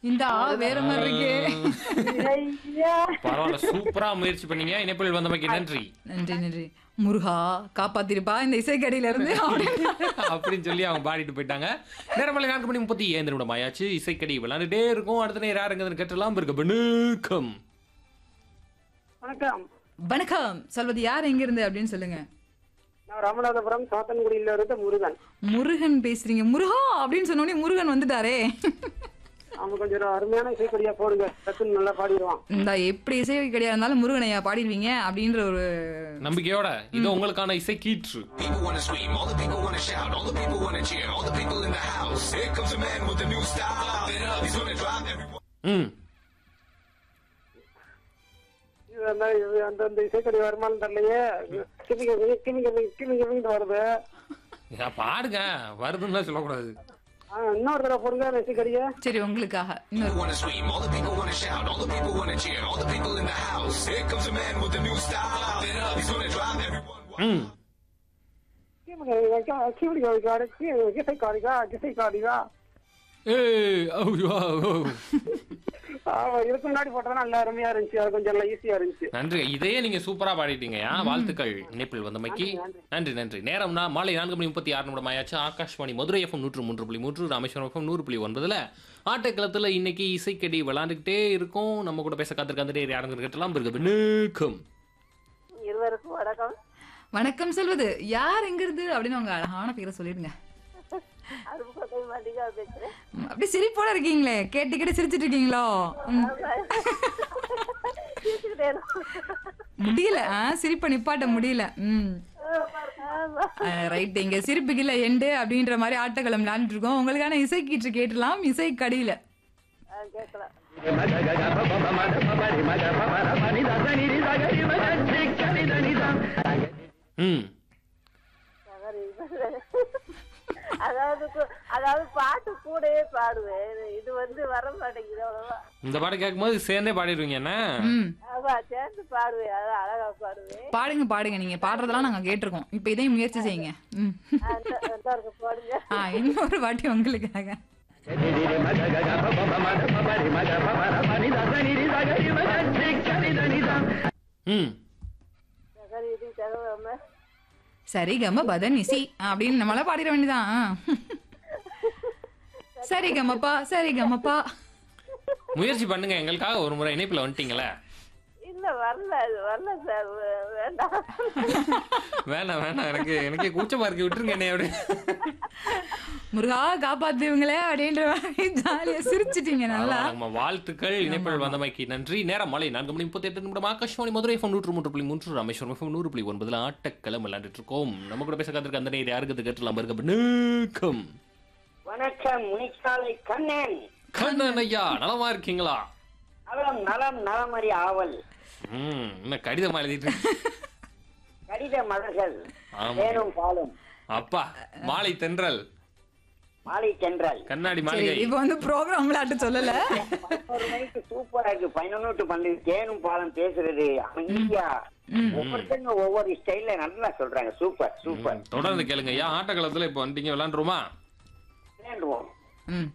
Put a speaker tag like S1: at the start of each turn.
S1: இந்த ஆ வேற மாதிரி இருக்கு
S2: ஐயா
S3: பரவாயில்ல சூப்பரா முயற்சி பண்ணீங்க இணைப்பில் வந்தமைக்கு நன்றி
S1: நன்றி நன்றி முருகா காப்பாத்திருப்பா இந்த இசைக்கடியில இருந்து அப்படின்னு
S3: அப்படின்னு சொல்லி அவங்க பாடிட்டு போயிட்டாங்க நேரமலை நான்கு மணி முப்பத்தி ஏழு நிமிடம் ஆயாச்சு இசைக்கடி விளையாண்டுட்டே இருக்கும் அடுத்த நேரம் யாருங்க கேட்டலாம் இருக்க வணக்கம்
S2: வணக்கம்
S1: வணக்கம் சொல்வது யார் எங்க இருந்து அப்படின்னு சொல்லுங்க
S2: நான் ராமநாதபுரம் சாத்தன்குடியில இருந்து முருகன்
S1: முருகன் பேசுறீங்க முருகா அப்படின்னு சொன்ன உடனே முருகன் வந்துட்டாரே
S2: அவன் கொஞ்சம் அருமையான இசைக்கடியா போடுங்க டக்குன்னு நல்லா பாடிடுவான்
S1: இந்த எப்படி இசை கிடையாது இருந்தாலும் முருகனையா பாடிடுவீங்க அப்படின்ற ஒரு
S3: நம்பிக்கையோட இது உங்களுக்கான இசை கீற்று
S4: People wanna scream, all the people wanna shout, all the people wanna cheer, all the people in the house. Here comes a man with a new style. Live it up, he's gonna drive everyone.
S3: ம்
S2: இது அந்த இது அந்த அந்த இசைக்கடி வருமானம் தெரியலையே கிமிங்க கிமிங்க கிமிங்க கிமிங்க வருது
S3: ஏன் பாடுங்க வருதுன்னு சொல்லக்கூடாது
S2: ஆ, இன்னொரு தடவை போடுங்க அந்த இசைக்கடியை
S1: சரி உங்களுக்காக இன்னொரு
S4: People wanna scream, all the people wanna shout, all the people wanna cheer, all the people in the house. Here comes a man with a new style. Live it up, he's gonna drive everyone.
S3: ம்
S2: கிமிங்க கிமிங்க இசைக்காடிகா இசைக்காடிகா
S3: ஏய் ஐயோ, ஓ.
S2: ஆமா இதுக்கு முன்னாடி போட்டது நல்லா அருமையா இருந்துச்சு அது கொஞ்சம் நல்லா ஈஸியா இருந்துச்சு
S3: நன்றி இதையே நீங்க சூப்பரா பாடிட்டீங்கயா வாழ்த்துக்கள் இணைப்பில் வந்தமைக்கு நன்றி நன்றி நேரம்னா மாலை நான்கு மணி முப்பத்தி ஆறு நிமிடம் ஆயாச்சு ஆகாஷ்வாணி மதுரை எஃப்எம் நூற்று மூன்று புள்ளி மூன்று ராமேஸ்வரம் எஃப்எம் நூறு புள்ளி ஒன்பதுல ஆட்டக்களத்துல இன்னைக்கு இசைக்கடி விளாண்டுக்கிட்டே இருக்கும் நம்ம கூட பேச காத்திருக்க அந்த நேரம் யாருங்க கேட்டலாம் இருக்கு நிற்கும்
S5: இருவருக்கும் வணக்கம்
S1: வணக்கம் சொல்வது யார் எங்க இருந்து அப்படின்னு உங்க அழகான பேரை சொல்லிடுங்க
S5: அருப்புக்கோட்டை மல்லிகா பேசுறேன்
S1: ம், அப்படியே சிரிப்போட இருக்கீங்களே கேட்டு கேட்டு சிரிச்சிட்டு இருக்கீங்களோ ம்,
S5: பேசிக்கிட்டே இருக்கோம்.
S1: முடியல ஆ சிரிப்பை நிப்பாட்ட முடியல ம்
S5: ஆமா.
S1: ரைட் இங்க சிரிப்புக்குள்ள எண்டு அப்படின்ற மாதிரி ஆட்டக்களம் விளையாண்டுட்டு இருக்கோம் உங்களுக்கான இசை கீற்று கேட்டலாம் இசை கடியில
S5: ஆ, கேட்கலாம்
S3: ம்
S5: சரி, அதாவது கு- அதாவது பாட்டு கூடவே பாடுவேன் இது வந்து வர மாட்டேங்குது அவ்வளவா
S3: இந்த பாட்டு கேட்கும்போது சேர்ந்தே பாடிடுவீங்க என்ன
S1: ம்
S5: ஆமா சேர்ந்து பாடுவேன் அதான் அழகா பாடுவேன்
S1: பாடுங்க பாடுங்க நீங்க பாடுறதெல்லாம் நாங்க கேட்டிருக்கோம் இப்ப இதையும் முயற்சி செய்யுங்க ம்
S5: அந்த அந்த இருக்க பாடுங்க
S1: ஆ இன்னொரு வாட்டி உங்களுக்காக
S3: ம்
S5: சரி இது தகவலாம
S1: சரி கம பதன் இசி அப்படின்னு நம்மளால பாடிட வேண்டியதான் ஆ. சரி கமப்பா சரி கமப்பா
S3: முயற்சி பண்ணுங்க எங்களுக்காக ஒரு முறை இணைப்பில் வந்துட்டீங்களே
S5: இல்ல வரல அது வரல சார் வே- வேண்டாம்
S3: வேணாம் வேணாம் எனக்கு எனக்கே கூச்சமா இருக்கு விட்டுருங்க என்னை அப்படி
S1: முருகா காப்பாத்துவங்களே அப்படின்ற மாதிரி ஜாலியா சிரிச்சிட்டீங்க நல்லா
S3: நம்ம வாழ்த்துக்கள் இணைப்பில் வந்தமைக்கு நன்றி நேரம் மாலை நான்கு மணி முப்பத்தி எட்டு நிமிடம் ஆகாஷ்வாணி மதுரை எஃப்எம் நூற்று மூன்று புள்ளி மூன்று ராமேஸ்வரம் எஃப்எம் நூறு புள்ளி ஒன்பதுல ஆட்டக்களம் விளையாண்டுட்டு இருக்கோம் நம்ம கூட பேச காத்திருக்க அந்த நேரம் யாருக்கு கேட்டலாம் இருக்க நீக்கம்
S6: வணக்கம் முனிச்சாலை கண்ணன்
S3: கண்ணன் ஐயா நலமா இருக்கீங்களா
S6: நலம் நலம் நலமறி ஆவல்
S3: ம் என்ன கடிதமா எழுதிட்டு
S6: கடித மலர்கள்
S3: ஆமா.
S6: தேனும் பாலும்
S3: அப்பா மாலை தென்றல்
S6: மாலை சென்றல்
S3: கண்ணாடி
S1: சரி
S3: மாளிகை
S1: இப்ப வந்து ப்ரோக்ராம் விளையாட்டு சொல்லல
S6: பதினோரு மணிக்கு சூப்பரா இருக்கு பதினொன்னு டு பன்னெண்டு தேனும் பாலும் பேசுறது அமைதியா ஒவ்வொருத்தங்க ஒவ்வொரு ஸ்டைல்ல நல்லா சொல்றாங்க சூப்பர் சூப்பர்
S3: தொடர்ந்து கேளுங்க ஐயா ஆட்டக்களத்துல இப்ப வந்துட்டீங்க விளையாண்டுருமா
S6: விளையாண்டுவோம்
S1: ம்